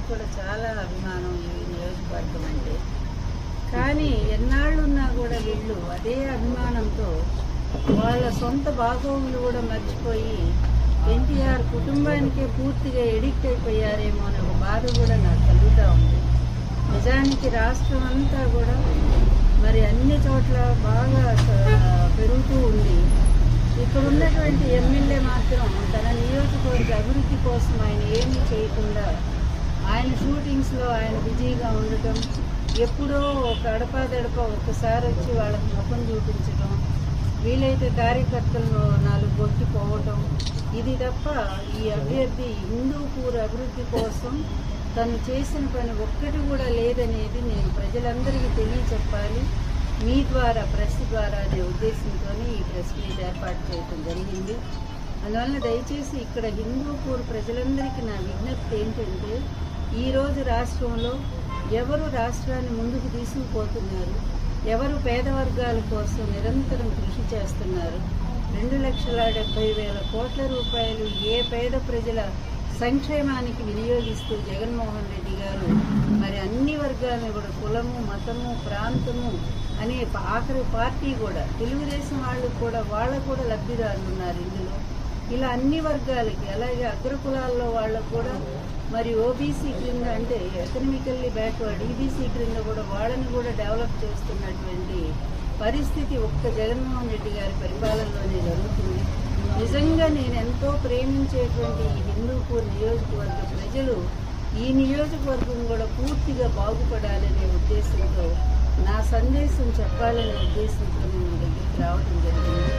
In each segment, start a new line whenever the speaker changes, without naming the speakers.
కూడా చాలా అభిమానం ఈ నియోజకవర్గం అంటే కానీ ఎన్నాళ్ళున్నా కూడా వీళ్ళు అదే అభిమానంతో వాళ్ళ సొంత బాగోగులు కూడా మర్చిపోయి ఎన్టీఆర్ కుటుంబానికే పూర్తిగా ఎడిక్ట్ అయిపోయారేమో అనే ఒక బాధ కూడా నాకు కలుగుతూ ఉంది నిజానికి రాష్ట్రం అంతా కూడా మరి అన్ని చోట్ల బాగా స- పెరుగుతూ ఉంది ఇక్కడ ఉన్నటువంటి ఎమ్మెల్యే మాత్రం తన నియోజకవర్గ అభివృద్ధి కోసం ఆయన ఏమీ చేయకుండా ఆయన షూటింగ్స్లో ఆయన బిజీగా ఉండటం ఎప్పుడో ఒక అడపా దడప ఒక్కసారి వచ్చి వాళ్ళకి ముఖం చూపించడం వీలైతే కార్యకర్తలను నాలుగు కొట్టి పోవటం ఇది తప్ప ఈ అభ్యర్థి హిందూపూర్ అభివృద్ధి కోసం తను చేసిన పని ఒక్కటి కూడా లేదనేది నేను ప్రజలందరికీ తెలియచెప్పాలి మీ ద్వారా ప్రెస్ ద్వారా అనే ఉద్దేశంతో ఈ ప్రెస్ మీట్ ఏర్పాటు చేయడం జరిగింది అందువల్ల దయచేసి ఇక్కడ హిందూపూర్ ప్రజలందరికీ నా విజ్ఞప్తి ఏంటంటే ఈరోజు రాష్ట్రంలో ఎవరు రాష్ట్రాన్ని ముందుకు తీసుకుపోతున్నారు ఎవరు పేద వర్గాల కోసం నిరంతరం కృషి చేస్తున్నారు రెండు లక్షల డెబ్బై వేల కోట్ల రూపాయలు ఏ పేద ప్రజల సంక్షేమానికి వినియోగిస్తూ జగన్మోహన్ రెడ్డి గారు మరి అన్ని వర్గాలను కూడా కులము మతము ప్రాంతము అనే ప- ఆఖరి పార్టీ కూడా తెలుగుదేశం వాళ్ళు కూడా వాళ్ళకు కూడా లబ్ధిదారులు ఉన్నారు ఇందులో ఇలా అన్ని వర్గాలకి అలాగే అగ్రకులాల్లో వాళ్ళకు కూడా మరి ఓబీసీ క్రింద అంటే ఎకనమికల్లీ బ్యాక్వర్డ్ ఈబీసీ క్రింద కూడా వాళ్ళని కూడా డెవలప్ చేస్తున్నటువంటి పరిస్థితి ఒక్క జగన్మోహన్ రెడ్డి గారి పరిపాలనలోనే జరుగుతుంది నిజంగా నేను ఎంతో ప్రేమించేటువంటి ఈ హిందూపూర్ నియోజకవర్గ ప్రజలు ఈ నియోజకవర్గం కూడా పూర్తిగా బాగుపడాలనే ఉద్దేశంతో నా సందేశం చెప్పాలనే ఉద్దేశంతో నేను మీ దగ్గరికి రావడం జరిగింది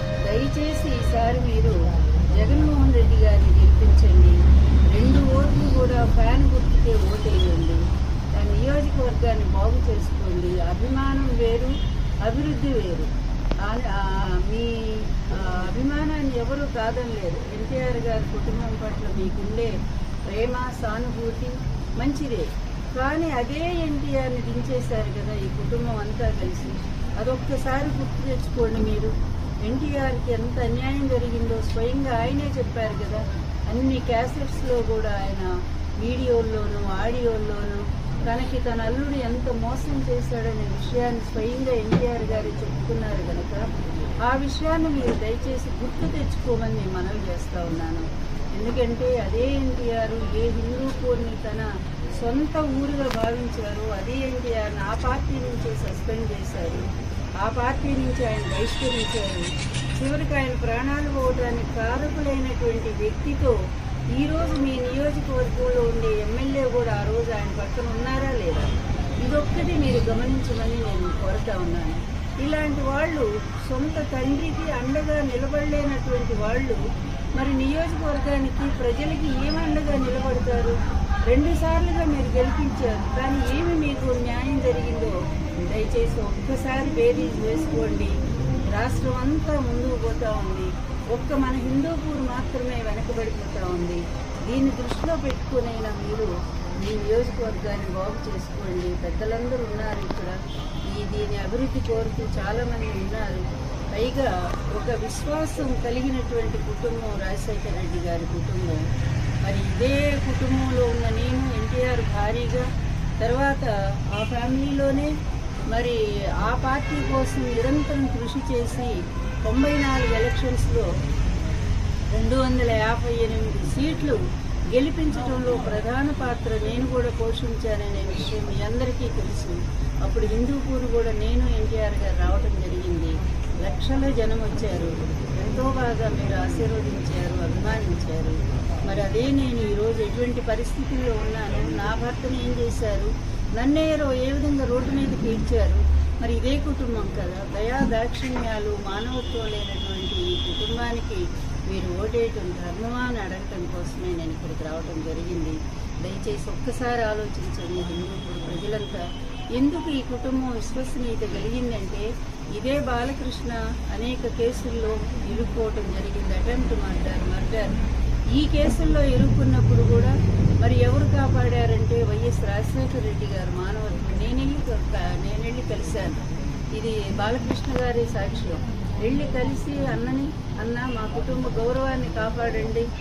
దయచేసి ఈసారి మీరు జగన్మోహన్ రెడ్డి గారిని గెలిపించండి రెండు ఓట్లు కూడా ఫ్యాన్ గుర్తుకే ఓటేయండి ఆ నియోజకవర్గాన్ని బాగు చేసుకోండి అభిమానం వేరు అభివృద్ధి వేరు ఆ- ఆ మీ ఆ, అభిమానాన్ని ఎవరు కాదనలేరు ఎన్టీఆర్ గారి కుటుంబం పట్ల మీకుండే ప్రేమ సానుభూతి మంచిదే కానీ అదే ఎన్టీఆర్ని దించేశారు కదా ఈ కుటుంబం అంతా కలిసి అదొక్కసారి గుర్తు తెచ్చుకోండి మీరు ఎన్టీఆర్కి ఎంత అన్యాయం జరిగిందో స్వయంగా ఆయనే చెప్పారు కదా అన్ని క్యాసెట్స్లో కూడా ఆయన వీడియోల్లోనూ ఆడియోల్లోనూ తనకి తన అల్లుడు ఎంత మోసం చేశాడనే విషయాన్ని స్వయంగా ఎన్టీఆర్ గారు చెప్పుకున్నారు కనుక ఆ విషయాన్ని మీరు దయచేసి గుర్తు తెచ్చుకోమని నేను మనవి చేస్తా ఉన్నాను ఎందుకంటే అదే ఎన్టీఆర్ ఏ హిందూపూర్ని తన సొంత ఊరుగా భావించారు అదే ఎన్టీఆర్ని ఆ పార్టీ నుంచే సస్పెండ్ చేశారు ఆ పార్టీ నుంచి ఆయన బహిష్కరించారు చివరికి ఆయన ప్రాణాలు పోవడానికి కారకులైనటువంటి వ్యక్తితో ఈ రోజు మీ నియోజకవర్గంలో ఉండే ఎమ్మెల్యే కూడా ఆ రోజు ఆయన పక్కన ఉన్నారా లేదా ఇదొక్కటి మీరు గమనించమని నేను కోరుతా ఉన్నాను ఇలాంటి వాళ్ళు సొంత తండ్రికి అండగా నిలబడలేనటువంటి వాళ్ళు మరి నియోజకవర్గానికి ప్రజలకి ఏమి అండగా నిలబడతారు రెండు సార్లుగా మీరు గెలిపించారు కానీ ఏమి మీకు న్యాయం జరిగిందో దయచేసి ఒక్కసారి బేరీజ్ వేసుకోండి రాష్ట్రం అంతా ముందుకు పోతా ఉంది ఒక్క మన హిందూపూర్ మాత్రమే వెనకబడిపోతా ఉంది దీన్ని దృష్టిలో పెట్టుకునైనా మీరు మీ నియోజకవర్గాన్ని బాగు చేసుకోండి పెద్దలందరూ ఉన్నారు ఇక్కడ ఈ దీని అభివృద్ధి కోరుతూ చాలామంది ఉన్నారు పైగా ఒక విశ్వాసం కలిగినటువంటి కుటుంబం రాజశేఖర రెడ్డి గారి కుటుంబం మరి ఇదే కుటుంబంలో ఉన్న నేను ఎన్టీఆర్ భారీగా తర్వాత ఆ ఫ్యామిలీలోనే మరి ఆ పార్టీ కోసం నిరంతరం కృషి చేసి తొంభై నాలుగు ఎలక్షన్స్లో రెండు వందల యాభై ఎనిమిది సీట్లు గెలిపించడంలో ప్రధాన పాత్ర నేను కూడా పోషించాననే విషయం మీ అందరికీ తెలుసు అప్పుడు హిందూపూర్ కూడా నేను ఎన్టీఆర్ గారు రావడం జరిగింది లక్షల జనం వచ్చారు ఎంతో బాగా మీరు ఆశీర్వదించారు అభిమానించారు మరి అదే నేను ఈరోజు ఎటువంటి పరిస్థితుల్లో ఉన్నాను నా భర్తను ఏం చేశారు నన్నేరో ఏ విధంగా రోడ్డు మీదకి ఇచ్చారు మరి ఇదే కుటుంబం కదా దయా దాక్షిణ్యాలు మానవత్వం లేనటువంటి ఈ కుటుంబానికి మీరు ఓటేయటం ధర్మమా అని అడగటం కోసమే నేను ఇక్కడికి రావడం జరిగింది దయచేసి ఒక్కసారి ఆలోచించండి హిందూపూర్ ప్రజలంతా ఎందుకు ఈ కుటుంబం విశ్వసనీయత కలిగిందంటే ఇదే బాలకృష్ణ అనేక కేసుల్లో ఇరుక్కోవటం జరిగింది అటెంప్ట్ మర్డర్ మర్డర్ ఈ కేసుల్లో ఇరుక్కున్నప్పుడు కూడా మరి ఎవరు కాపాడారంటే వైఎస్ రాజశేఖర రెడ్డి గారు మానవత్వం నేనెళ్ళి క- నేనెళ్ళి కలిశాను ఇది బాలకృష్ణ గారి సాక్ష్యం వెళ్ళి కలిసి అన్నని అన్న మా కుటుంబ గౌరవాన్ని కాపాడండి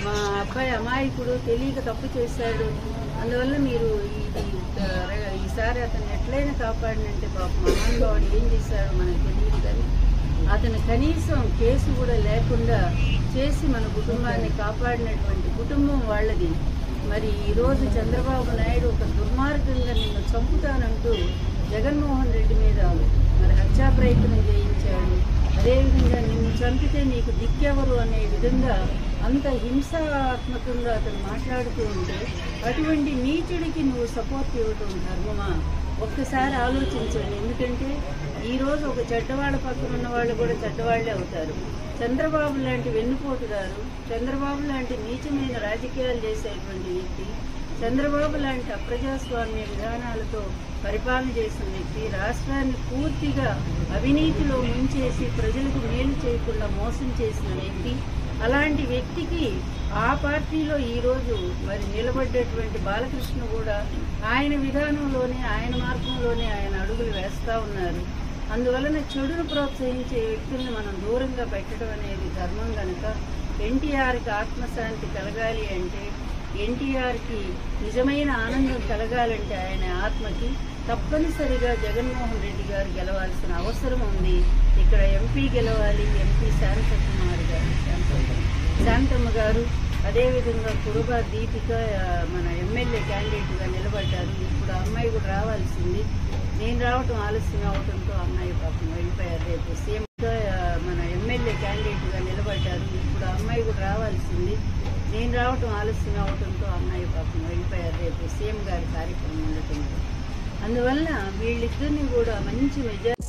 మా అబ్బాయి అమాయకుడు తెలియక తప్పు చేశాడు అందువల్ల మీరు ఇది త- ఈసారి అతను ఎట్లయినా కాపాడినంటే పాపం మహానుభావుడు ఏం చేశాడో మనకు తెలియదు కానీ అతను కనీసం కేసు కూడా లేకుండా చేసి మన కుటుంబాన్ని కాపాడినటువంటి కుటుంబం వాళ్ళది మరి ఈరోజు చంద్రబాబు నాయుడు ఒక దుర్మార్గంగా నిన్ను చంపుతానంటూ జగన్మోహన్ రెడ్డి మీద మరి హత్యా ప్రయత్నం చేయించాడు అదేవిధంగా నిన్ను చంపితే నీకు దిక్కెవరు అనే విధంగా అంత హింసాత్మకంగా అతను మాట్లాడుతూ ఉంటే అటువంటి నీచుడికి నువ్వు సపోర్ట్ ఇవ్వటం ధర్మమా ఒక్కసారి ఆలోచించండి ఎందుకంటే ఈరోజు ఒక చెడ్డవాళ్ళ పక్కన ఉన్న వాళ్ళు కూడా చెడ్డవాళ్లే అవుతారు చంద్రబాబు లాంటి వెన్నుపోటుదారు చంద్రబాబు లాంటి నీచమైన రాజకీయాలు చేసేటువంటి వ్యక్తి చంద్రబాబు లాంటి అప్రజాస్వామ్య విధానాలతో పరిపాలన చేసిన వ్యక్తి రాష్ట్రాన్ని పూర్తిగా అవినీతిలో ముంచేసి ప్రజలకు మేలు చేయకుండా మోసం చేసిన వ్యక్తి అలాంటి వ్యక్తికి ఆ పార్టీలో ఈరోజు మరి నిలబడ్డటువంటి బాలకృష్ణ కూడా ఆయన విధానంలోనే ఆయన మార్గంలోనే ఆయన అడుగులు వేస్తూ ఉన్నారు అందువలన చెడును ప్రోత్సహించే వ్యక్తుల్ని మనం దూరంగా పెట్టడం అనేది ధర్మం కనుక ఎన్టీఆర్కి ఆత్మశాంతి కలగాలి అంటే ఎన్టీఆర్కి నిజమైన ఆనందం కలగాలంటే ఆయన ఆత్మకి తప్పనిసరిగా జగన్మోహన్ రెడ్డి గారు గెలవాల్సిన అవసరం ఉంది ఇక్కడ ఎంపీ గెలవాలి ఎంపీ శాంతకుమార్ గారు శాంతమ్మ శాంతమ్మ గారు అదేవిధంగా కురుబ దీపిక ఆ, మన ఎమ్మెల్యే క్యాండిడేట్గా నిలబడ్డారు ఇప్పుడు ఆ అమ్మాయి కూడా రావాల్సింది నేను రావటం ఆలస్యం అవడంతో అమ్మాయి పాపం వెళ్ళిపోయారు రేపు సీఎం మన ఎమ్మెల్యే క్యాండిడేట్గా నిలబడ్డారు ఇప్పుడు ఆ అమ్మాయి కూడా రావాల్సింది నేను రావటం ఆలస్యం అవడంతో అమ్మాయి పాపం వెళ్ళిపోయారు రేపు సీఎం గారి కార్యక్రమం ఉండటంతో అందువలన వీళ్ళిద్దరిని కూడా మంచి మెజార్